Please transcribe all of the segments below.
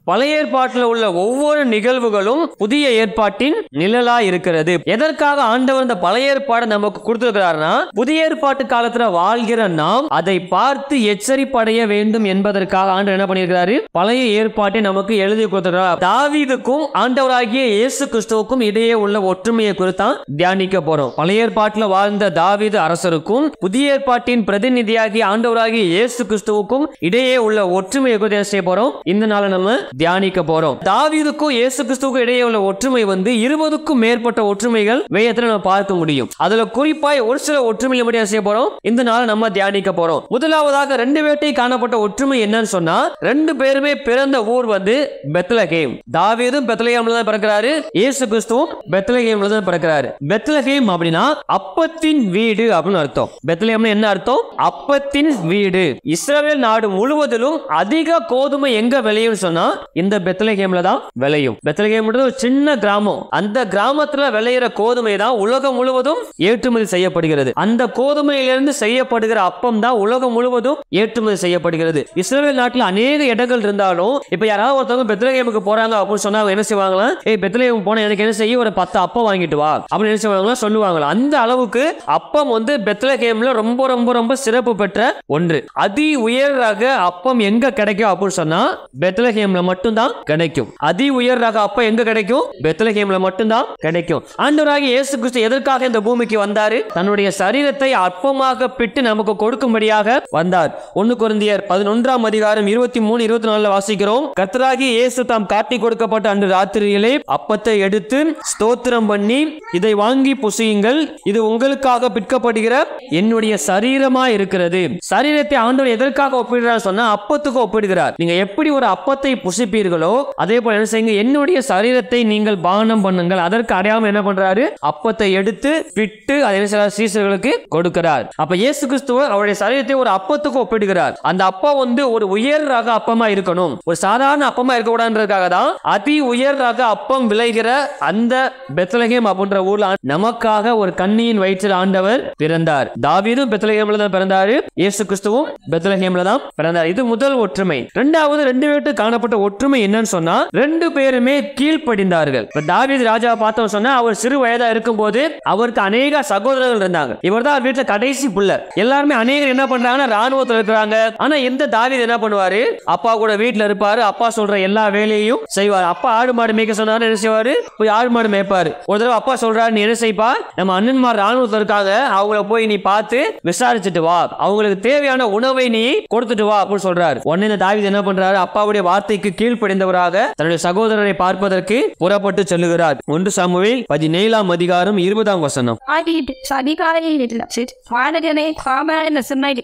பழைய ஏற்பாட்டில் உள்ள ஒவ்வொரு நிகழ்வுகளும் புதிய ஏற்பாட்டின் நிழலா இருக்கிறது எதற்காக ஆண்டவர் இந்த பழைய ஏற்பாடை நமக்கு கொடுத்திருக்கிறார்னா புதிய ஏற்பாட்டு காலத்துல வாழ்கிற நாம் அதை பார்த்து எச்சரிப்படைய வேண்டும் என்பதற்காக ஆண்டவர் என்ன பண்ணியிருக்கிறாரு பழைய ஏற்பாட்டை நமக்கு எழுதி கொடுத்திருக்கிறார் தாவீதுக்கும் ஆண்டவராகிய இயேசு கிறிஸ்துவுக்கும் இடையே உள்ள ஒற்றுமையை குறித்தான் தியானிக்க போறோம் பழைய ஏற்பாட்டில் வாழ்ந்த தாவீது அரசருக்கும் புதிய ஏற்பாட்டின் பிரதிநிதியாகிய ஆண்டவராகிய இயேசு கிறிஸ்துவுக்கும் இடையே உள்ள ஒற்றுமையை குறித்து என்ன செய்ய போறோம் இந்த நாளை நம்ம தியானிக்க போறோம் தாவீதுக்கும் இயேசு கிறிஸ்துவுக்கும் இடையே உள்ள ஒற்றுமை வந்து இருபதுக்கும் மேற்பட்ட ஒற்றுமைகள் வேதத்துல நம்ம பார்க்க முடியும் அதுல குறிப்பாய் ஒரு சில ஒற்றுமையை மட்டும் என்ன செய்ய போறோம் இந்த நாளை நம்ம தியானிக்க போறோம் முதலாவதாக ரெண்டு பேர்ட்டையும் காணப்பட்ட ஒற்றுமை என்னன்னு சொன்னா ரெண்டு பேருமே பிறந்த ஊர் வந்து பெத்லகேம் தாவீதும் பெத்லகேம்ல தான் பிறக்கிறாரு இயேசு கிறிஸ்துவும் பெத்லகேம்ல தான் பிறக்கிறாரு பெத்லகேம் அப்படின்னா அப்பத்தின் வீடு அப்படின்னு அர்த்தம் பெத்லகேம்னு என்ன அர்த்தம் அப்பத்தின் வீடு இஸ்ரவேல் நாடு முழுவதிலும் அதிக கோதுமை எங்க விளையும் சொன்னா இந்த பெத்லகேம்ல தான் விளையும் பெத்லகேம்ன்றது ஒரு சின்ன கிராமம் அந்த கிராமத்துல விளையிற கோதுமை தான் உலகம் முழுவதும் ஏற்றுமதி செய்யப்படுகிறது அந்த கோதுமையிலிருந்து செய்யப்படுகிற அப்பம் தான் உலகம் முழுவதும் ஏற்றுமதி செய்யப்படுகிறது இஸ்ரேல் நாட்டில் அநேக இடங்கள் இருந்தாலும் இப்ப யாராவது ஒருத்தவங்க பெத்லகேமுக்கு போறாங்க அப்படின்னு சொன்னா அவங்க என்ன செய்வாங்களா ஏய் பெத்லகேம் போனா எனக்கு என்ன செய்ய ஒரு பத்து அப்பம் வாங்கிட்டு வா அப்படின்னு என்ன செய்வாங்களா சொல்லுவாங்களா அந்த அளவுக்கு அப்பம் வந்து பெத்லகேம்ல ரொம்ப ரொம்ப ரொம்ப சிறப்பு பெற்ற ஒன்று அதி உயர் ரக அப்பம் எங்க கிடைக்கும் அப்படின்னு சொன்னா பெத்லகேம்ல மட்டும்தான் கிடைக்கும் அதி உயர் ரக அப்பம் எங்க கிடைக்கும் பெத்லகேம்ல மட்டும்தான் கிடைக்கும் ஆண்டவராகிய இயேசு கிறிஸ்து எதற்காக இந்த பூமிக்கு வந்தாரு தன்னுடைய சரீரத்தை அற்பமாக பிட்டு நமக்கு கொடுக்கும்படியாக வந்தார் ஒன்னு குருந்தியர் பதினொன்றாம் அதிகாரம் இருபத்தி மூணு இருபத்தி நாலுல வாசிக்கிறோம் கர்த்தராகிய இயேசு தாம் காட்டி கொடுக்கப்பட்ட அன்று ராத்திரியிலே அப்பத்தை எடுத்து ஸ்தோத்திரம் பண்ணி இதை வாங்கி புசியுங்கள் இது உங்களுக்காக பிற்கப்படுகிற என்னுடைய சரீரமா இருக்கிறது சரீரத்தை ஆண்டவர் எதற்காக ஒப்பிடுறார் சொன்னா அப்பத்துக்கு ஒப்பிடுகிறார் நீங்க எப்படி ஒரு அப்பத்தை புசிப்பீர்களோ அதே போல என்ன செய்யுங்க என்னுடைய சரீரத்தை நீங்கள் பானம் பண்ணுங்கள் அதற்கு அடையாம என்ன பண்றாரு அப்பத்தை எடுத்து பிட்டு அதை என்ன செய்றார்? சீசர்களுக்கு கொடுக்கிறார் அப்ப இயேசு கிறிஸ்துவ அவருடைய சரீரத்தை ஒரு அப்பத்துக்கு ஒப்பிடுகிறார் அந்த அப்பம் வந்து ஒரு உயர் ரக அப்பமா இருக்கணும் ஒரு சாதாரண அப்பமா இருக்கக்கூடாதுன்றதுக்காக தான் அதி உயர் ரக அப்பம் விளைகிற அந்த பெத்லகேம் அப்படின்ற ஊர்ல நமக்காக ஒரு கண்ணியின் வயிற்றில் ஆண்டவர் பிறந்தார் தாவீதும் பெத்லகேம்ல தான் பிறந்தாரு இயேசு கிறிஸ்துவும் பெத்லகேம்ல தான் பிறந்தார் இது முதல் ஒற்றுமை இரண்டாவது ரெண்டு பேருக்கு காணப்பட்ட ஒற்றுமை என்னன்னு சொன்னா ரெண்டு பேருமே கீழ்ப்படிந்தார்கள் இப்ப தாவீது ராஜா பார்த்தோம் சொன்னா அவர் சிறு வயதா இருக்கும்போது அவருக்கு அநேக சகோதரர்கள் இருந்தாங்க இவர் தான் வீட்டுல கடைசி புள்ள எல்லாருமே அநேகர் என்ன பண்றாங்கன்னா ராணுவத்துல இருக்கிறாங்க ஆனா எந்த தாவீது என்ன பண்ணுவாரு அப்பா கூட வீட்டுல இருப்பாரு அப்பா சொல்ற எல்லா வேலையையும் செய்வார் அப்பா ஆடு மாடு மேய்க்க சொன்னாரு என்ன செய்வாரு போய் ஆடு மாடு மேய்ப்பாரு ஒரு தடவை அப்பா சொல்றாரு நீ என்ன செய்ப்பா நம்ம அண்ணன்மார் ராணுவத்துல இருக்காங்க அவங்கள போய் நீ பார்த்து விசாரிச்சுட்டு வா அவங்களுக்கு தேவையான உணவை நீ கொடுத்துட்டு வா அப்படின்னு சொல்றாரு உடனே இந்த தாவீது என்ன பண்றாரு அப்பாவுடைய வார்த்தைக்கு கீழ்ப்படிந்தவராக தன்னுடைய சகோதரரை பார்ப்பதற்கு புறப்பட்டு செல்லுகிறார் ஒன்று சாமுவேல் பதினேழாம் அதிகாரம் இருபதாம் வசனம் I need Sadikari Limited. Wanagane, Karma, and the Semitic.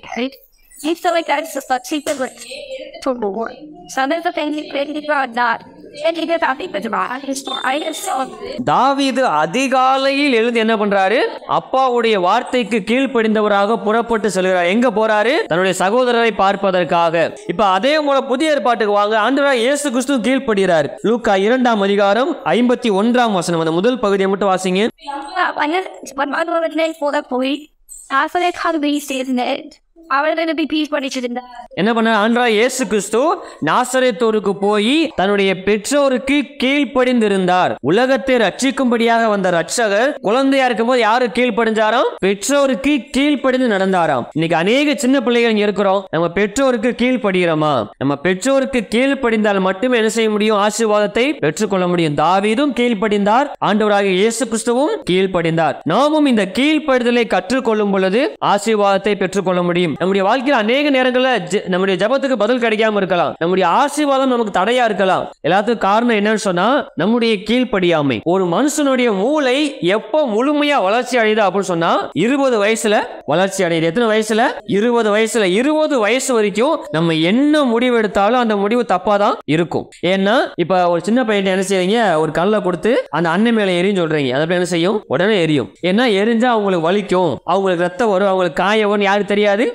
If so, like that's the secret for the war. So there's a thing you created about that. And you get that thing with the right. It's for I just saw. தாவீது அதிகாலையில் எழுந்து என்ன பண்றாரு அப்பாவுடைய வார்த்தைக்கு கீழ்ப்படிந்தவராக புறப்பட்டு செல்கிறார் எங்க போறாரு தன்னுடைய சகோதரரை பார்ப்பதற்காக இப்ப அதே போல புதிய ஏற்பாட்டுக்கு வாங்க ஆண்டவராக இயேசு கிறிஸ்து கீழ்ப்படுகிறார் லூக்கா இரண்டாம் அதிகாரம் ஐம்பத்தி ஒன்றாம் வசனம் அந்த முதல் பகுதியை மட்டும் வாசிங்க I just, but my mother was named for that point. After that, how do we see it in the end? I was going to be peace when it's in that. என்ன பண்ண ஆண்டா இயேசு கிறிஸ்து நாசரேத்தோருக்கு போய் தன்னுடைய பெற்றோருக்கு கீழ்ப்படிந்திருந்தார் உலகத்தை ரட்சிக்கும்படியாக வந்த ரட்சகர் குழந்தையா இருக்கும்போது யாரு கீழ்ப்படிஞ்சாராம் பெற்றோருக்கு கீழ்ப்படிந்து நடந்தாராம் இன்னைக்கு அநேக சின்ன பிள்ளைகள் இங்க இருக்கிறோம் நம்ம பெற்றோருக்கு கீழ்ப்படுகிறோமா நம்ம பெற்றோருக்கு கீழ்ப்படிந்தால் மட்டுமே என்ன செய்ய முடியும் ஆசீர்வாதத்தை பெற்றுக்கொள்ள முடியும் தாவீதும் கீழ்ப்படிந்தார் ஆண்டவராகிய இயேசு கிறிஸ்துவும் கீழ்ப்படிந்தார் நாமும் இந்த கீழ்ப்படுதலை கற்றுக்கொள்ளும் பொழுது ஆசீர்வாதத்தை பெற்றுக்கொள்ள முடியும் நம்முடைய வாழ்க்கையில் அநேக நேரங்களில் ஜெ- நம்முடைய ஜெபத்துக்கு பதில் கிடைக்காம இருக்கலாம் நம்முடைய ஆசீர்வாதம் நமக்கு தடையா இருக்கலாம் எல்லாத்துக்கும் காரணம் என்னன்னு சொன்னா நம்முடைய கீழ்ப்படியாமை ஒரு மனுஷனுடைய மூளை எப்போ முழுமையா வளர்ச்சி அடையுது அப்படின்னு சொன்னா இருபது வயசுல வளர்ச்சி அடையுது எத்தனை வயசுல இருபது வயசுல இருபது வயசு வரைக்கும் நம்ம என்ன முடிவு எடுத்தாலும் அந்த முடிவு தப்பா தான் இருக்கும் ஏன்னா இப்ப ஒரு சின்ன பையன் என்ன செய்றீங்க ஒரு கல்லை கொடுத்து அந்த அண்ணன் மேல எரியும் சொல்றீங்க அது அப்படி என்ன செய்யும் உடனே எரியும் ஏன்னா எரிஞ்சா அவங்களுக்கு வலிக்கும் அவங்களுக்கு ரத்தம் வரும் அவங்களுக்கு காய வரும் யாருக்கு தெரியாது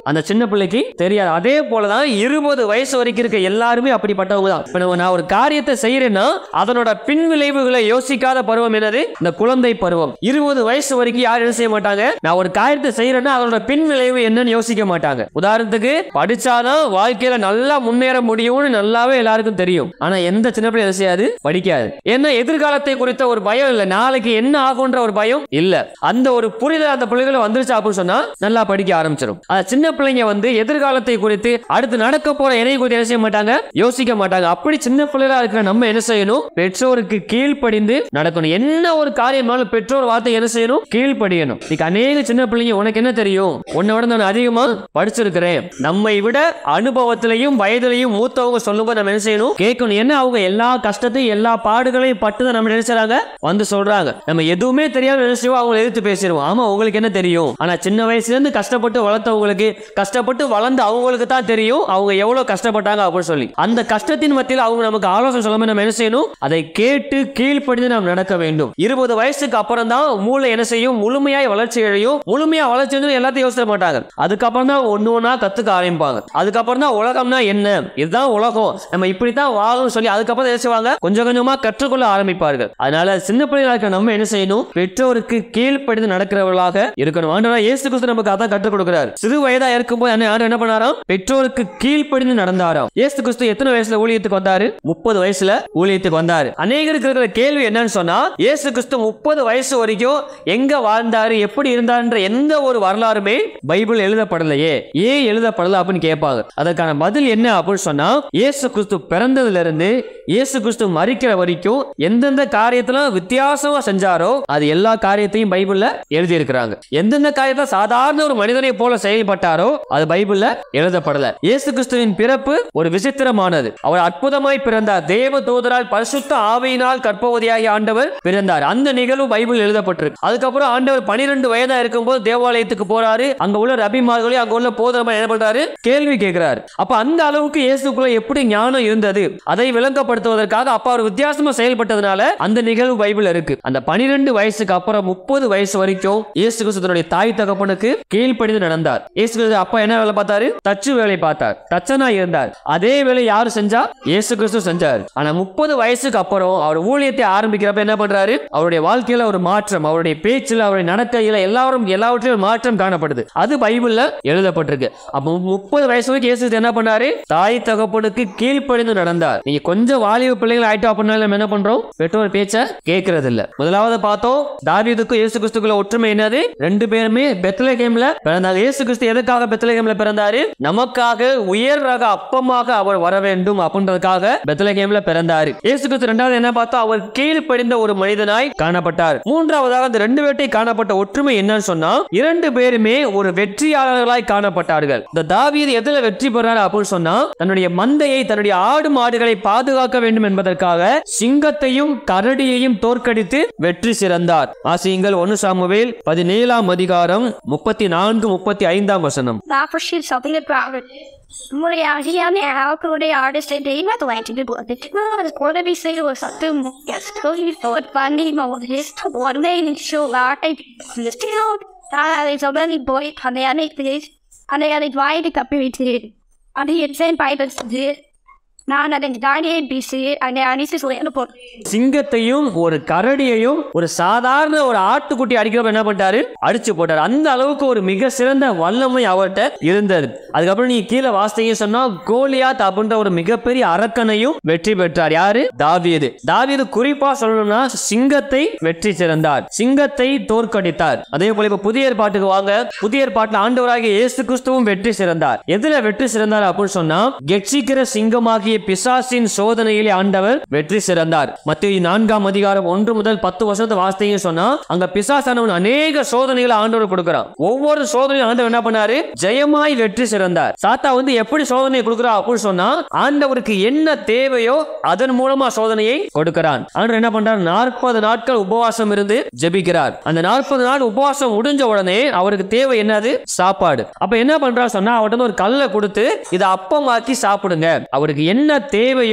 அந்த சின்ன பிள்ளைக்கு தெரியாது அதே போலதான் இருபது வயசு வரைக்கும் இருக்க எல்லாருமே அப்படிப்பட்டவங்க தான் இப்ப நம்ம நான் ஒரு காரியத்தை செய்யறேன்னா அதனோட பின் விளைவுகளை யோசிக்காத பருவம் என்னது இந்த குழந்தை பருவம் இருபது வயசு வரைக்கும் யாரும் என்ன செய்ய மாட்டாங்க நான் ஒரு காரியத்தை செய்யறேன்னா அதனோட பின் விளைவு என்னன்னு யோசிக்க மாட்டாங்க உதாரணத்துக்கு படிச்சாதான் வாழ்க்கையில நல்லா முன்னேற முடியும்னு நல்லாவே எல்லாருக்கும் தெரியும் ஆனா எந்த சின்ன பிள்ளை என்ன செய்யாது படிக்காது ஏன்னா எதிர்காலத்தை குறித்த ஒரு பயம் இல்ல நாளைக்கு என்ன ஆகுன்ற ஒரு பயம் இல்ல அந்த ஒரு புரிதல் அந்த பிள்ளைகளை வந்துருச்சு அப்படின்னு சொன்னா நல்லா படிக்க ஆரம்பிச்சிடும் அந்த சின்ன பிள்ளைங்க வந்து எதிர்காலத்தை குறித்து அடுத்து நடக்க போற இணை குறித்து என்ன செய்ய மாட்டாங்க யோசிக்க மாட்டாங்க அப்படி சின்ன பிள்ளைகளா இருக்கிற நம்ம என்ன செய்யணும் பெற்றோருக்கு கீழ்ப்படிந்து நடக்கணும் என்ன ஒரு காரியமாலும் பெற்றோர் வார்த்தை என்ன செய்யணும் கீழ்ப்படியணும் இன்னைக்கு அநேக சின்ன பிள்ளைங்க உனக்கு என்ன தெரியும் உன்னை விட நான் அதிகமா படிச்சிருக்கிறேன் நம்மை விட அனுபவத்திலையும் வயதிலையும் மூத்தவங்க சொல்லும்போது நம்ம என்ன செய்யணும் கேட்கணும் என்ன அவங்க எல்லா கஷ்டத்தையும் எல்லா பாடுகளையும் பட்டு தான் நம்ம நினைச்சாங்க வந்து சொல்றாங்க நம்ம எதுவுமே தெரியாம நினைச்சுவோம் அவங்க எதிர்த்து பேசிடுவோம் ஆமா உங்களுக்கு என்ன தெரியும் ஆனா சின்ன வயசுல இருந்து கஷ்டப்பட்டு வளர்த்தவங்களுக்கு கஷ்டப்பட்டு வளர்ந்து அவங்களுக்கு தான் தெரியும் அவங்க எவ்வளவு கஷ்டப்பட்டாங்க அப்படின்னு சொல்லி அந்த கஷ்டத்தின் மத்தியில் அவங்க நமக்கு ஆலோசனை சொல்லாம நம்ம என்ன செய்யணும் அதை கேட்டு கீழ்ப்படிந்து நாம் நடக்க வேண்டும் இருபது வயசுக்கு அப்புறம் தான் மூளை என்ன செய்யும் முழுமையாய் வளர்ச்சி அடையும் முழுமையா வளர்ச்சி வந்து எல்லாத்தையும் யோசிக்க மாட்டாங்க அதுக்கப்புறம் தான் ஒண்ணு ஒண்ணா கத்துக்க ஆரம்பிப்பாங்க அதுக்கப்புறம் தான் உலகம்னா என்ன இதுதான் உலகம் நம்ம இப்படித்தான் வாழணும்னு சொல்லி அதுக்கப்புறம் என்ன செய்வாங்க கொஞ்சம் கொஞ்சமா கற்றுக்கொள்ள ஆரம்பிப்பார்கள் அதனால சின்ன பிள்ளைகளா இருக்க நம்ம என்ன செய்யணும் பெற்றோருக்கு கீழ்ப்படிந்து நடக்கிறவர்களாக இருக்கணும் ஆண்டவராக இயேசு கிறிஸ்து நமக்கு அதான் கற்றுக் கொடுக்கிறார் சிறு வயதா இருக்கும்போது என்ன யாரும் என்ன பண்ணாராம் பெற்றோருக்கு கீழ்ப்படிந்து நடந்தாராம் இயேசு கிறிஸ்து எத்தனை வயசுல ஊழியத்துக்கு வந்தாரு முப்பது வயசுல ஊழியத்துக்கு வந்தாரு அநேகருக்கு இருக்கிற கேள்வி என்னன்னு சொன்னா இயேசு கிறிஸ்து முப்பது வயசு வரைக்கும் எங்க வாழ்ந்தாரு எப்படி இருந்தாருன்ற எந்த ஒரு வரலாறுமே பைபிள் எழுதப்படலையே ஏன் எழுதப்படல அப்படின்னு கேட்பாங்க அதற்கான பதில் என்ன அப்படின்னு சொன்னா இயேசு கிறிஸ்து பிறந்ததுல இருந்து இயேசு கிறிஸ்து மறிக்கிற வரைக்கும் எந்தெந்த காரியத்துல வித்தியாசமா செஞ்சாரோ அது எல்லா காரியத்தையும் பைபிள்ல எழுதி இருக்கிறாங்க எந்தெந்த காரியத்துல சாதாரண ஒரு மனிதனை போல செயல்பட்டாரோ அது பைபிள்ல எழுதப்படல இயேசு கிறிஸ்துவின் பிறப்பு ஒரு விசித்திரமானது அவர் அற்புதமாய் பிறந்தார் தேவ தூதரால் பரிசுத்த ஆவியினால் கற்பவதியாகிய ஆண்டவர் பிறந்தார் அந்த நிகழ்வு பைபிள் எழுதப்பட்டிருக்கு அதுக்கப்புறம் ஆண்டவர் பனிரெண்டு வயதா இருக்கும்போது தேவாலயத்துக்கு போறாரு அங்க உள்ள ரபிமார்களையும் அங்க உள்ள போதரமா என்ன பண்றாரு கேள்வி கேட்கிறாரு அப்ப அந்த அளவுக்கு இயேசுக்குள்ள எப்படி ஞானம் இருந்தது அதை விளங்கப்படுத்துவதற்காக அப்பா ஒரு வித்தியாசமா செயல்பட்டதுனால அந்த நிகழ்வு பைபிள் இருக்கு அந்த பனிரெண்டு வயசுக்கு அப்புறம் முப்பது வயசு வரைக்கும் இயேசு கிறிஸ்து தன்னுடைய தாய் தகப்பனுக்கு கீழ்ப்படிந்து நடந்தார் இயேசு கிறிஸ்து அப்பா என்ன வேலை பார்த்தாரு தச்சு வேலை பார்த்தார் தச்சனா இருந்தார் அதே வேலை யாரு செஞ்சா இயேசு கிறிஸ்து செஞ்சார் ஆனா முப்பது வயசுக்கு அப்புறம் அவர் ஊழியத்தை ஆரம்பிக்கிறப்ப என்ன பண்றாரு அவருடைய வாழ்க்கையில ஒரு மாற்றம் அவருடைய பேச்சில் அவருடைய நடக்கையில எல்லாரும் எல்லாவற்றிலும் ஒரு மாற்றம் காணப்படுது அது பைபிள்ல எழுதப்பட்டிருக்கு அப்ப முப்பது வயசு வரைக்கும் இயேசு என்ன பண்ணாரு தாய் தகப்பனுக்கு கீழ்ப்படிந்து நடந்தார் நீங்க கொஞ்சம் வாலிப பிள்ளைகள் ஆயிட்டோம் அப்படின்னா நம்ம என்ன பண்றோம் பெற்றோர் பேச்ச கேட்கறது இல்ல முதலாவது பார்த்தோம் தாவீதுக்கும் இயேசு கிறிஸ்துக்குள்ள ஒற்றுமை என்னது ரெண்டு பேருமே பெத்லகேம்ல பிறந்தாங்க இயேசு கிறிஸ்து எதுக்காக பெத்லகேம்ல பிறந்தாரு நமக்காக உயர் ரக அப்பமாக அவர் வர வேண்டும் அப்படின்றதுக்காக பெத்லகேம்ல பிறந்தாரு இயேசு கிறிஸ்து ரெண்டாவது என்ன பார்த்தோம் அவர் கீழ்ப்படிந்த ஒரு மனிதனாய் காணப்பட்டார் மூன்றாவதாக அந்த ரெண்டு பேர்ட்டை காணப்பட்ட ஒற்றுமை என்னன்னு சொன்னா இரண்டு பேருமே ஒரு வெற்றியாளர்களாய் காணப்பட்டார்கள் இந்த தாவீது எதுல வெற்றி பெறாரு அப்படின்னு சொன்னா தன்னுடைய மந்தையை தன்னுடைய ஆடு மாடுகளை பாதுகாக்க வேண்டும் என்பதற்காக சிங்கத்தையும் கரடியையும் தோற்கடித்து வெற்றி சிறந்தார் ஆசியுங்கள் ஒன்னு சாமுவேல் பதினேழாம் அதிகாரம் முப்பத்தி நான்கு முப்பத்தி ஐந்தாம் வசனம் Not for shit, something about it. Moriarty on the alcoholic artist and they not like to do it. No, it's going to be saying or something. Yes, so you thought funny, no, this one day in show art, I still, uh, there's a many boy, and they are this, and they are trying to copy it. And he had sent by the நான் அதை தானியே PC அந்த அனிசி சொல்லி போட்டு சிங்கத்தையும் ஒரு கரடியையும் ஒரு சாதாரண ஒரு ஆட்டுக்குட்டி அடிக்கிறப்ப என்ன பண்ணிட்டாரு அடிச்சு போட்டாரு அந்த அளவுக்கு ஒரு மிக சிறந்த வல்லமை அவர்கிட்ட இருந்தது அதுக்கப்புறம் நீங்க கீழே வாசித்தீங்க சொன்னா கோலியாத் அப்படின்ற ஒரு மிகப்பெரிய அரக்கனையும் வெற்றி பெற்றார் யாரு தாவீது தாவீது குறிப்பா சொல்லணும்னா சிங்கத்தை வெற்றி சிறந்தார் சிங்கத்தை தோற்கடித்தார் அதே போல இப்ப புதிய ஏற்பாட்டுக்கு வாங்க புதிய ஏற்பாட்டுல ஆண்டவராகிய இயேசு கிறிஸ்துவும் வெற்றி சிறந்தார் எதுல வெற்றி சிறந்தார் அப்படின்னு சொன்னா கெட்சிக்கிற சிங்கமாகிய பிசாசின் சோதனையிலே ஆண்டவர் வெற்றி சிறந்தார் மத்திய நான்காம் அதிகாரம் ஒன்று முதல் பத்து வருஷத்தை வாசித்தீங்க சொன்னா அங்க பிசாசானவன் அநேக சோதனைகளை ஆண்டவர் கொடுக்கிறான் ஒவ்வொரு சோதனையும் ஆண்டவர் என்ன பண்ணாரு ஜெயமாய் வெற்றி சிறந்தார் சாத்தா வந்து எப்படி சோதனை கொடுக்கிறா அப்படின்னு சொன்னா ஆண்டவருக்கு என்ன தேவையோ அதன் மூலமா சோதனையை கொடுக்கிறான் ஆண்டவர் என்ன பண்றார் நாற்பது நாட்கள் உபவாசம் இருந்து ஜெபிக்கிறார் அந்த நாற்பது நாள் உபவாசம் முடிஞ்ச உடனே அவருக்கு தேவை என்னது சாப்பாடு அப்ப என்ன பண்றாரு சொன்னா அவர்கிட்ட ஒரு கல்லை கொடுத்து இதை அப்பமாக்கி சாப்பிடுங்க அவருக்கு என்ன தேவையோ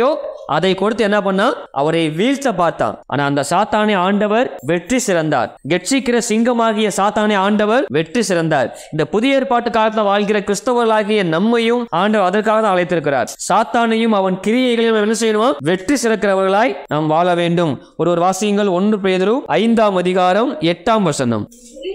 அதை கொடுத்து என்ன பண்ணா அவரை வீழ்த்த பார்த்தான் ஆனா அந்த சாத்தானை ஆண்டவர் வெற்றி சிறந்தார் கெட்சிக்கிற சிங்கமாகிய சாத்தானை ஆண்டவர் வெற்றி சிறந்தார் இந்த புதிய ஏற்பாட்டு காலத்துல வாழ்கிற கிறிஸ்தவர்களாகிய நம்மையும் ஆண்டவர் அதற்காக தான் அழைத்திருக்கிறார் சாத்தானையும் அவன் கிரியைகளையும் என்ன செய்யணுமா வெற்றி சிறக்கிறவர்களாய் நாம் வாழ வேண்டும் ஒரு ஒரு வாசியங்கள் ஒன்று பேதரும் ஐந்தாம் அதிகாரம் எட்டாம் வசனம்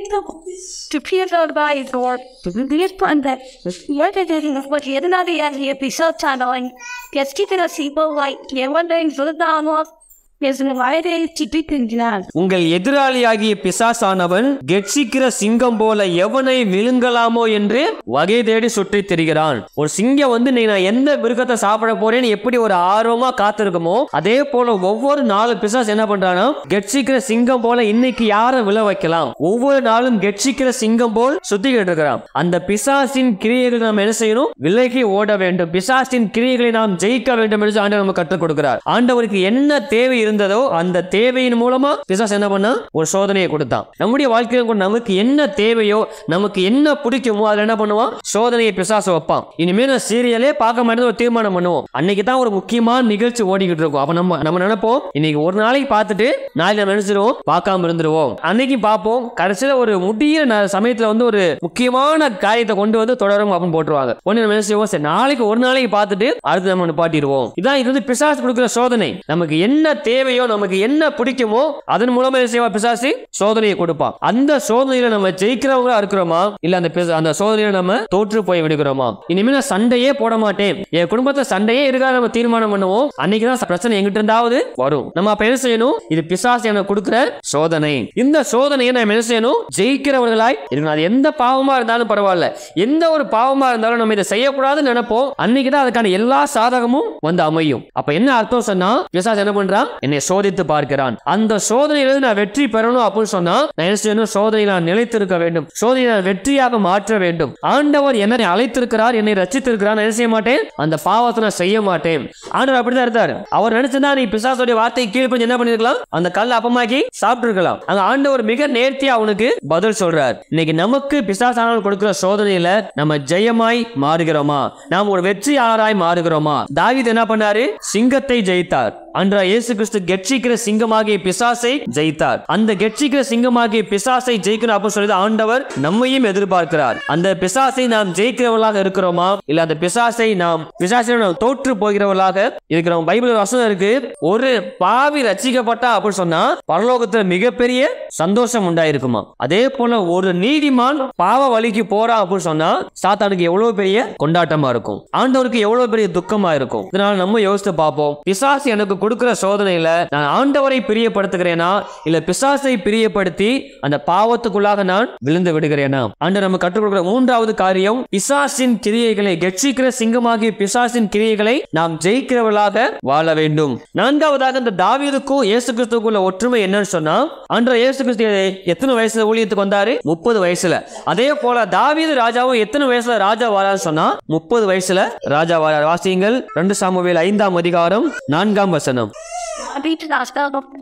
to peer out by his door, to this one that what it is what he not the end he be so channeling. Gets keeping us people like yeah one day for the down off. Is an invited to be condemned. உங்கள் எதிராளியாகிய பிசாசானவன் கெட்சிக்கிற சிங்கம் போல எவனை விழுங்கலாமோ என்று வகை தேடி சுற்றித் திரிகிறான் ஒரு சிங்கம் வந்து நீ நான் எந்த மிருகத்தை சாப்பிட போறேன்னு எப்படி ஒரு ஆர்வமா காத்திருக்குமோ அதே போல ஒவ்வொரு நாலு பிசாஸ் என்ன பண்றானா கெட்சிக்கிற சிங்கம் போல இன்னைக்கு யாரை விழ வைக்கலாம் ஒவ்வொரு நாளும் கெட்சிக்கிற சிங்கம் போல் சுத்திக்கிட்டு இருக்கிறான் அந்த பிசாசின் கிரியைகளை நாம் என்ன செய்யணும் விலகி ஓட வேண்டும் பிசாசின் கிரியைகளை நாம் ஜெயிக்க வேண்டும் என்று ஆண்டவர் நமக்கு கற்றுக் கொடுக்கிறார் ஆண்டவருக்கு என்ன தேவை இருந்ததோ அந்த தேவையின் மூலமா பிசாஸ் என்ன பண்ணா ஒரு சோதனையை கொடுத்தான் நம்முடைய வாழ்க்கையில கூட நமக்கு என்ன தேவையோ நமக்கு என்ன பிடிக்குமோ அதுல என்ன பண்ணுவான் சோதனையை பிசாசு வைப்பான் இனிமே நான் சீரியலே பார்க்க மாட்டேன் ஒரு தீர்மானம் பண்ணுவோம் அன்னைக்கு தான் ஒரு முக்கியமான நிகழ்ச்சி ஓடிக்கிட்டு இருக்கும் அப்ப நம்ம நம்ம நினைப்போம் இன்னைக்கு ஒரு நாளைக்கு பார்த்துட்டு நாளைக்கு நம்ம நினைச்சிருவோம் பார்க்காம இருந்துருவோம் அன்னைக்கு பார்ப்போம் கடைசியில ஒரு முடியிற ந- சமயத்துல வந்து ஒரு முக்கியமான காரியத்தை கொண்டு வந்து தொடரும் அப்படின்னு போட்டுருவாங்க ஒண்ணு நம்ம என்ன செய்வோம் சரி நாளைக்கு ஒரு நாளைக்கு பார்த்துட்டு அடுத்து நம்ம நிப்பாட்டிடுவோம் இதான் இது வந்து பிசாசு கொடுக்குற சோதனை நமக்கு என்ன தேவையோ நமக்கு என்ன பிடிக்குமோ அதன் மூலமா என்ன செய்வா பிசாசு சோதனையை கொடுப்பான் அந்த சோதனையில நம்ம ஜெயிக்கிறவங்களா இருக்கிறோமா இல்ல அந்த பிசா- அந்த சோதனையில நம்ம தோற்று போய் விடுகிறோமா இனிமே நான் சண்டையே போட மாட்டேன் என் குடும்பத்துல சண்டையே இருக்காது நம்ம தீர்மானம் பண்ணுவோம் அன்னைக்கு தான் பிரச்சனை எங்கிட்ட இருந்தாவது வரும் நம்ம அப்ப என்ன செய்யணும் இது பிசாசு எனக்கு கொடுக்குற சோதனை இந்த சோதனையை நம்ம என்ன செய்யணும் ஜெயிக்கிறவர்களாய் இருக்கணும் அது எந்த பாவமா இருந்தாலும் பரவாயில்ல எந்த ஒரு பாவமா இருந்தாலும் நம்ம இதை செய்யக்கூடாதுன்னு நினைப்போம் அன்னைக்கு தான் அதுக்கான எல்லா சாதகமும் வந்து அமையும் அப்ப என்ன அர்த்தம் சொன்னா பிசாசு என்ன பண்றான் என்னை சோதித்து பார்க்கிறான் அந்த சோதனையிலிருந்து நான் வெற்றி பெறணும் அப்படின்னு சொன்னா நான் என்ன செய்யணும் சோதனையில் நான் நிலைத்திருக்க வேண்டும் சோதனையை நான் வெற்றியாக மாற்ற வேண்டும் ஆண்டவர் என்னை அழைத்திருக்கிறார் என்னை ரச்சித்திருக்கிறார் நான் என்ன செய்ய மாட்டேன் அந்த பாவத்தை நான் செய்ய மாட்டேன் ஆண்டவர் அப்படிதான் இருந்தாரு அவர் நினைச்சதா நீ பிசாசுடைய வார்த்தை கீழ்ப்படிஞ்சு என்ன பண்ணிருக்கலாம் அந்த கல் அப்பமாக்கி சாப்பிட்டு இருக்கலாம் அங்க ஆண்டவர் மிக நேர்த்தியா அவனுக்கு பதில் சொல்றார் இன்னைக்கு நமக்கு பிசாசானவர் கொடுக்கிற சோதனையில நம்ம ஜெயமாய் மாறுகிறோமா நாம் ஒரு வெற்றியாளராய் மாறுகிறோமா தாவீது என்ன பண்ணாரு சிங்கத்தை ஜெயித்தார் அன்றா இயேசு கிறிஸ்து கெட்சிக்கிற சிங்கமாகிய பிசாசை ஜெயித்தார் அந்த கெட்சிக்கிற சிங்கமாகிய பிசாசை ஜெயிக்கணும் அப்படின்னு சொல்லி ஆண்டவர் நம்மையும் எதிர்பார்க்கிறார் அந்த பிசாசை நாம் ஜெயிக்கிறவர்களாக இருக்கிறோமா இல்ல அந்த பிசாசை நாம் பிசாசை நாம் தோற்று போகிறவர்களாக இருக்கிறோம் பைபிள் வசனம் இருக்கு ஒரு பாவி ரட்சிக்கப்பட்டா அப்படின்னு சொன்னா பரலோகத்துல மிகப்பெரிய சந்தோஷம் உண்டாயிருக்குமா அதே போல ஒரு நீதிமான் பாவ வழிக்கு போறான் அப்படின்னு சொன்னா சாத்தானுக்கு எவ்வளவு பெரிய கொண்டாட்டமா இருக்கும் ஆண்டவருக்கு எவ்வளவு பெரிய துக்கமா இருக்கும் இதனால நம்ம யோசித்து பார்ப்போம் பிசாசு எனக்கு கொடுக்கிற சோதனையில நான் ஆண்டவரை பிரியப்படுத்துகிறேனா இல்ல பிசாசை பிரியப்படுத்தி அந்த பாவத்துக்குள்ளாக நான் விழுந்து விடுகிறேனா ஆண்டவர் நம்ம கற்றுக் கொடுக்கிற மூன்றாவது காரியம் பிசாசின் கிரியைகளை கெட்சிக்கிற சிங்கமாகிய பிசாசின் கிரியைகளை நாம் ஜெயிக்கிறவர்களாக வாழ வேண்டும் நான்காவதாக இந்த தாவீதுக்கும் இயேசு கிறிஸ்துக்குள்ள ஒற்றுமை என்னன்னு சொன்னா அன்ற இயேசு கிறிஸ்து எத்தனை வயசுல ஊழியத்துக்கு வந்தாரு முப்பது வயசுல அதே போல தாவீது ராஜாவும் எத்தனை வயசுல ராஜா வாரான்னு சொன்னா முப்பது வயசுல ராஜா வாரார் வாசியுங்கள் ரெண்டு சாமுவேல் ஐந்தாம் அதிகாரம் நான்காம் வசனம் I beat the spell of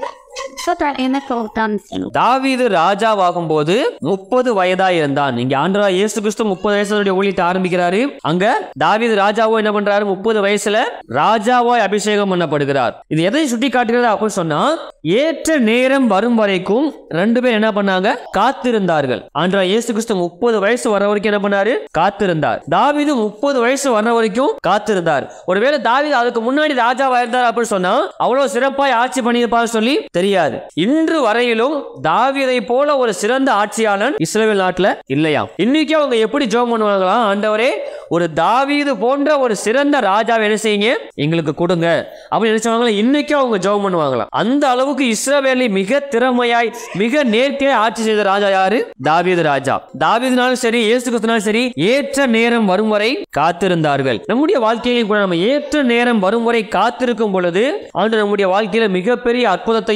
So that in the cold done. தாவீது ராஜாவாகும் போது முப்பது வயதா இருந்தான் இங்க ஆண்டரா இயேசு கிறிஸ்து முப்பது வயசுல ஊழியத்தை ஆரம்பிக்கிறாரு அங்க தாவீது ராஜாவோ என்ன பண்றாரு முப்பது வயசுல ராஜாவாய் அபிஷேகம் பண்ணப்படுகிறார் இது எதை சுட்டி காட்டுகிறது அப்படின்னு சொன்னா ஏற்ற நேரம் வரும் வரைக்கும் ரெண்டு பேர் என்ன பண்ணாங்க காத்திருந்தார்கள் ஆண்டரா இயேசு கிறிஸ்து முப்பது வயசு வர வரைக்கும் என்ன பண்ணாரு காத்திருந்தார் தாவீது முப்பது வயசு வர வரைக்கும் காத்திருந்தார் ஒருவேளை தாவீது அதுக்கு முன்னாடி ராஜாவா இருந்தார் அப்படின்னு சொன்னா அவ்வளவு சிறப்பாய் ஆட்சி பண்ணியிருப்பார் சொல்லி தெரியாது இன்று வரையிலும் தாவீதை போல ஒரு சிறந்த ஆட்சியாளன் இஸ்ரேல் நாட்டுல இல்லையா இன்னைக்கு அவங்க எப்படி ஜோம் பண்ணுவாங்களாம் ஆண்டவரே ஒரு தாவீது போன்ற ஒரு சிறந்த ராஜாவை என்ன செய்யுங்க எங்களுக்கு கொடுங்க அப்படின்னு நினைச்சவங்களா இன்னைக்கும் அவங்க ஜோம் பண்ணுவாங்களாம் அந்த அளவுக்கு இஸ்ரவேலை மிக திறமையாய் மிக நேர்த்தியாய் ஆட்சி செய்த ராஜா யாரு தாவீது ராஜா தாவீதுனாலும் சரி இயேசு கிறிஸ்துனாலும் சரி ஏற்ற நேரம் வரும் வரை காத்திருந்தார்கள் நம்முடைய வாழ்க்கையிலும் கூட நம்ம ஏற்ற நேரம் வரும் வரை காத்திருக்கும் பொழுது ஆண்டு நம்முடைய வாழ்க்கையில மிகப்பெரிய அற்புதத்தையும் அடையாளம்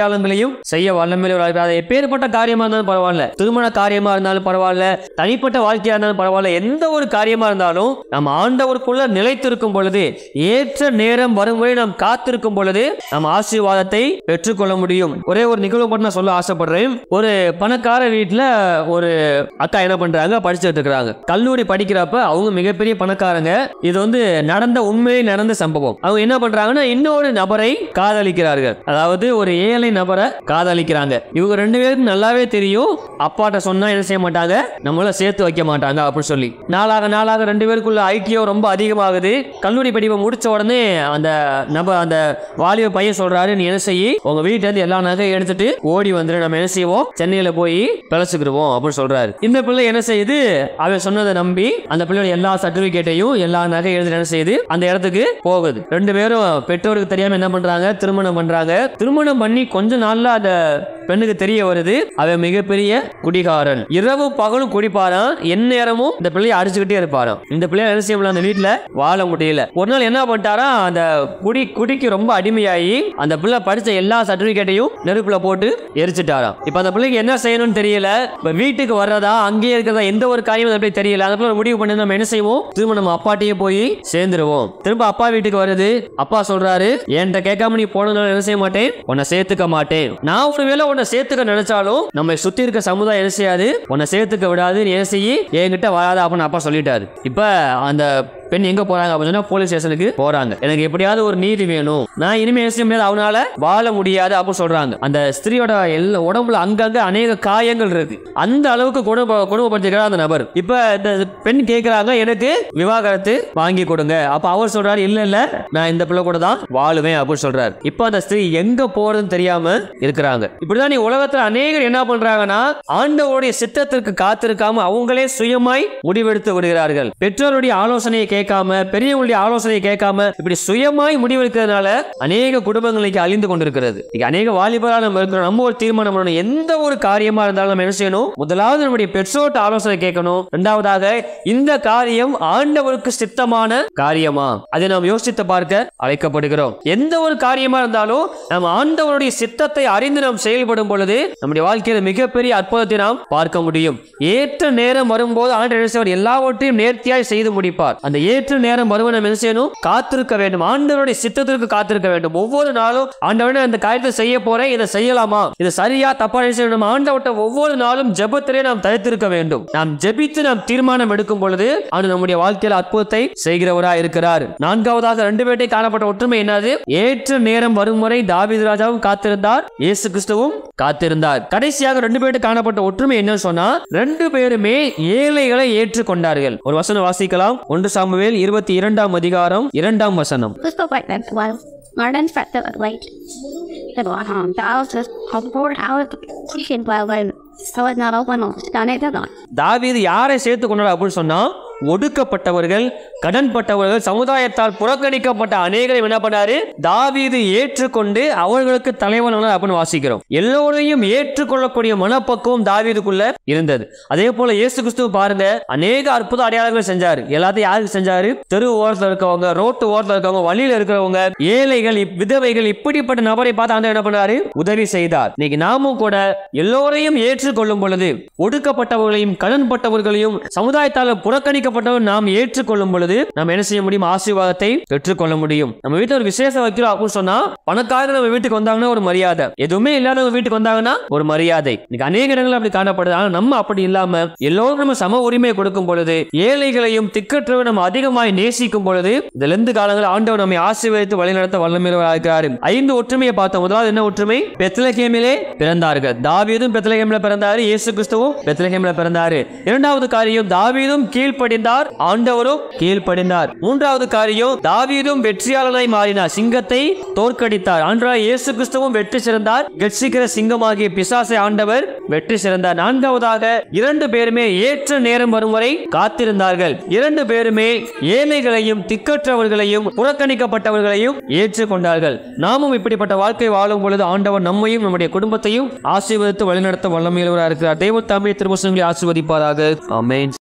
அடையாளங்களையும் செய்ய வல்லமையுள்ளவராக அது எப்பேற்பட்ட காரியமா இருந்தாலும் பரவாயில்ல திருமண காரியமா இருந்தாலும் பரவாயில்ல தனிப்பட்ட வாழ்க்கையா இருந்தாலும் பரவாயில்ல எந்த ஒரு காரியமா இருந்தாலும் நம்ம ஆண்டவருக்குள்ள நிலைத்திருக்கும் பொழுது ஏற்ற நேரம் வரும் வரை நாம் காத்திருக்கும் பொழுது நாம் ஆசீர்வாதத்தை பெற்றுக்கொள்ள முடியும் ஒரே ஒரு நிகழ்வு மட்டும் நான் சொல்ல ஆசைப்படுறேன் ஒரு பணக்கார வீட்டுல ஒரு அக்கா என்ன பண்றாங்க படிச்சுட்டு இருக்கிறாங்க கல்லூரி படிக்கிறப்ப அவங்க மிகப்பெரிய பணக்காரங்க இது வந்து நடந்த உண்மையை நடந்த சம்பவம் அவங்க என்ன பண்றாங்கன்னா இன்னொரு நபரை காதலிக்கிறார்கள் அதாவது ஒரு ஏழை நபரை காதலிக்கிறாங்க இவங்க ரெண்டு பேருக்கும் நல்லாவே தெரியும் அப்பாட்ட சொன்னா என்ன செய்ய மாட்டாங்க நம்மள சேர்த்து வைக்க மாட்டாங்க அப்படின்னு சொல்லி நாளாக நாளாக ரெண்டு பேருக்குள்ள ஐக்கியம் ரொம்ப அதிகமாகுது கல்லூரி படிப்பை முடிச்ச உடனே அந்த நப அந்த வாலிப பையன் சொல்றாரு நீ என்ன செய்யி உங்க வீட்டுல இருந்து எல்லா நகையும் எடுத்துட்டு ஓடி வந்துரு நம்ம என்ன செய்வோம் சென்னையில போய் பிழைச்சுக்கிடுவோம் அப்படின்னு சொல்றாரு இந்த பிள்ளை என்ன செய்யுது அவன் சொன்னதை நம்பி அந்த பிள்ளையோட எல்லா சர்டிபிகேட்டையும் எல்லா நகை எழுதி என்ன செய்யுது அந்த இடத்துக்கு போகுது ரெண்டு பேரும் பெற்றோருக்கு தெரியாம என்ன பண்றாங்க திருமணம் பண்றாங்க திருமணம் பண்ணி கொஞ்ச நாள்ல அந்த பெண்ணுக்கு தெரிய வருது அவன் மிகப்பெரிய குடிகாரன் இரவு பகலும் குடிப்பாரான் எந்நேரமும் இந்த பிள்ளையை அடிச்சுக்கிட்டே இருப்பாராம் இந்த பிள்ளைய என்ன செய்ய முடியல அந்த வீட்டுல வாழ முடியல ஒரு நாள் என்ன பண்ணிட்டாரா அந்த குடி குடிக்கு ரொம்ப அடிமையாகி அந்த பிள்ளை படிச்ச எல்லா சர்டிபிகேட்டையும் நெருப்புல போட்டு எரிச்சிட்டாராம் இப்ப அந்த பிள்ளைக்கு என்ன செய்யணும்னு தெரியல இப்ப வீட்டுக்கு வர்றதா அங்கேயே இருக்கிறதா எந்த ஒரு காரியமும் அந்த பிள்ளை தெரியல அந்த பிள்ளை முடிவு பண்ணி நம்ம என்ன செய்வோம் திரும்ப நம்ம அப்பாட்டையே போய் சேர்ந்துருவோம் திரும்ப அப்பா வீட்டுக்கு வருது அப்பா சொல்றாரு என்கிட்ட கேட்காம நீ போனதுனால என்ன செய்ய மாட்டேன் உன்னை சேர்த்துக்க மாட்டேன் நான் ஒருவேளை உன்னை சேர்த்துக்க நினைச்சாலும் நம்ம சுத்தி இருக்க சமுதாயம் என்ன செய்யாது உன்னை சேர்த்துக்க விடாது நீ என்ன செய்யி என்கிட்ட வராத அப்படின்னு அப்பா சொல்லிட்டாரு இப்ப அந்த பெண் எங்க போறாங்க அப்படின்னு சொன்னா போலீஸ் ஸ்டேஷனுக்கு போறாங்க எனக்கு எப்படியாவது ஒரு நீதி வேணும் நான் இனிமே என்ன செய்ய முடியாது அவனால வாழ முடியாது அப்படின்னு சொல்றாங்க அந்த ஸ்திரீயோட எல்லா உடம்புல அங்கங்க அநேக காயங்கள் இருக்கு அந்த அளவுக்கு குடும்ப குடும்பப்படுத்திக்கிறார் அந்த நபர் இப்ப இந்த பெண் கேக்குறாங்க எனக்கு விவாகரத்து வாங்கி கொடுங்க அப்ப அவர் சொல்றாரு இல்ல இல்ல நான் இந்த பிள்ளை கூட தான் வாழுவேன் அப்படின்னு சொல்றாரு இப்ப அந்த ஸ்திரீ எங்க போறதுன்னு தெரியாம இருக்கிறாங்க இப்படிதான் நீ உலகத்துல அநேகர் என்ன பண்றாங்கன்னா ஆண்டவருடைய சித்தத்திற்கு காத்திருக்காம அவங்களே சுயமாய் முடிவெடுத்து விடுகிறார்கள் பெற்றோருடைய ஆலோசனையை கேட்காம பெரியவங்களுடைய ஆலோசனையை கேட்காம இப்படி சுயமாய் முடிவெடுக்கிறதுனால அநேக குடும்பங்கள் இன்னைக்கு அழிந்து கொண்டிருக்கிறது இன்னைக்கு அநேக வாலிபராக நம்ம இருக்கிறோம் நம்ம ஒரு தீர்மானம் பண்ணணும் எந்த ஒரு காரியமா இருந்தாலும் நம்ம என்ன செய்யணும் முதலாவது நம்முடைய பெற்றோர்ட்ட ஆலோசனை கேட்கணும் இரண்டாவதாக இந்த காரியம் ஆண்டவருக்கு சித்தமான காரியமா அதை நாம் யோசித்து பார்க்க அழைக்கப்படுகிறோம் எந்த ஒரு காரியமா இருந்தாலும் நாம் ஆண்டவருடைய சித்தத்தை அறிந்து நாம் செயல்படும் பொழுது நம்முடைய வாழ்க்கையில மிகப்பெரிய அற்புதத்தை நாம் பார்க்க முடியும் ஏற்ற நேரம் வரும்போது ஆண்டவர் என்ன செய்வார்? எல்லாவற்றையும் நேர்த்தியாய் செய்து முடிப்பார் அந்த ஏற்ற நேரம் வருவ நம்ம என்ன செய்யணும் காத்திருக்க வேண்டும் ஆண்டவருடைய சித்தத்திற்கு காத்திருக்க வேண்டும் ஒவ்வொரு நாளும் ஆண்டவனே அந்த காரியத்தை செய்ய போறேன் இதை செய்யலாமா இது சரியா தப்பா என்ன செய்யணும் ஆண்டவட்ட ஒவ்வொரு நாளும் ஜெபத்திலே நாம் தரித்திருக்க வேண்டும் நாம் ஜெபித்து நாம் தீர்மானம் எடுக்கும் பொழுது அவர் நம்முடைய வாழ்க்கையில் அற்புதத்தை செய்கிறவராய் இருக்கிறார் நான்காவதாக ரெண்டு பேர்ட்டை காணப்பட்ட ஒற்றுமை என்னது ஏற்ற நேரம் வரும் வரை தாவீது ராஜாவும் காத்திருந்தார் இயேசு கிறிஸ்துவும் காத்திருந்தார் கடைசியாக ரெண்டு பேர்ட்டு காணப்பட்ட ஒற்றுமை என்னன்னு சொன்னா ரெண்டு பேருமே ஏழைகளை ஏற்றுக்கொண்டார்கள் ஒரு வசனம் வாசிக்கலாம் ஒன்று சாமுவேல் இருபத்தி இரண்டாம் அதிகாரம் இரண்டாம் வசனம் Let's go back then. Well, Martin fat the light. The bottom. The house is on board out. Chicken well then. So it's not open. Done it. Done. தாவீது யாரை சேர்த்து கொண்டார் அப்படின்னு சொன்னா ஒடுக்கப்பட்டவர்கள் கடன்பட்டவர்கள் சமுதாயத்தால் புறக்கணிக்கப்பட்ட அநேகரை என்ன பண்ணாரு தாவீது ஏற்றுக்கொண்டு அவர்களுக்கு தலைவனானார் அப்படின்னு வாசிக்கிறோம் எல்லோரையும் ஏற்றுக்கொள்ளக்கூடிய மனப்பக்குவம் தாவீதுக்குள்ள இருந்தது அதே போல இயேசு கிறிஸ்துவ பாருங்க அநேக அற்புத அடையாளங்கள் செஞ்சாரு எல்லாத்தையும் யாருக்கு செஞ்சாரு தெரு ஓரத்தில் இருக்கவங்க ரோட்டு ஓரத்தில் இருக்கவங்க வழியில இருக்கிறவங்க ஏழைகள் இப்- விதவைகள் இப்படிப்பட்ட நபரை பார்த்து ஆண்டவர் என்ன பண்ணாரு உதவி செய்தார் இன்னைக்கு நாமும் கூட எல்லோரையும் ஏற்றுக்கொள்ளும் பொழுது ஒடுக்கப்பட்டவர்களையும் கடன்பட்டவர்களையும் சமுதாயத்தால் புறக்கணிக்கப்பட்டவர் நாம் ஏற்றுக்கொள்ளும் பொழுது நாம் என்ன செய்ய முடியும் ஆசீர்வாதத்தை பெற்றுக்கொள்ள முடியும் நம்ம வீட்டுல ஒரு விசேஷம் வைக்கிறோம் அப்படின்னு சொன்னா பணக்காரங்க நம்ம வீட்டுக்கு வந்தாங்கன்னா ஒரு மரியாதை எதுவுமே இல்லாதவங்க வீட்டுக்கு வந்தாங்கன்னா ஒரு மரியாதை இன்னைக்கு அநேக இடங்கள் அப்படி காணப்படுது ஆனா நம்ம அப்படி இல்லாம எல்லோரும் நம்ம சம உரிமை கொடுக்கும் பொழுது ஏழைகளையும் திக்கற்றவரை நம்ம அதிகமாய் நேசிக்கும் பொழுது இந்த லெந்து காலங்களில் ஆண்டவர் நம்மை ஆசீர்வதித்து வழிநடத்த வல்லமையாக இருக்கிறார் ஐந்து ஒற்றுமையை பார்த்தோம் முதலாவது என்ன ஒற்றுமை பெத்லகேமிலே பிறந்தார்கள் தாவீதும் பெத்லகேமில பிறந்தாரு இயேசு கிறிஸ்துவும் பெத்லகேமில பிறந்தாரு இரண்டாவது காரியம் தாவீதும் கீழ்ப்படிந்தார் ஆண்டவரும் கீழ்ப்படிந்தார் மூன்றாவது காரியம் தாவீதும் வெற்றியாளனாய் மாறினார் சிங்கத்தை தோற்கடித்தார் ஆண்டவராய் இயேசு கிறிஸ்துவும் வெற்றி சிறந்தார் கட்சிக்கிற சிங்கமாகிய பிசாசை ஆண்டவர் வெற்றி சிறந்தார் நான்காவதாக இரண்டு பேருமே ஏற்ற நேரம் வரும் வரை காத்திருந்தார்கள் இரண்டு பேருமே ஏழைகளையும் திக்கற்றவர்களையும் புறக்கணிக்கப்பட்டவர்களையும் ஏற்றுக்கொண்டார்கள் நாமும் இப்படிப்பட்ட வாழ்க்கை வாழும் பொழுது ஆண்டவர் நம்மையும் நம்முடைய குடும்பத்தையும் ஆசீர்வதித்து வழிநடத்த வல்லமையுள்ளவராக இருக்கிறார் தெய்வ தாமே திருவசங்களை ஆசீர்வதிப்பாராக ஆமென்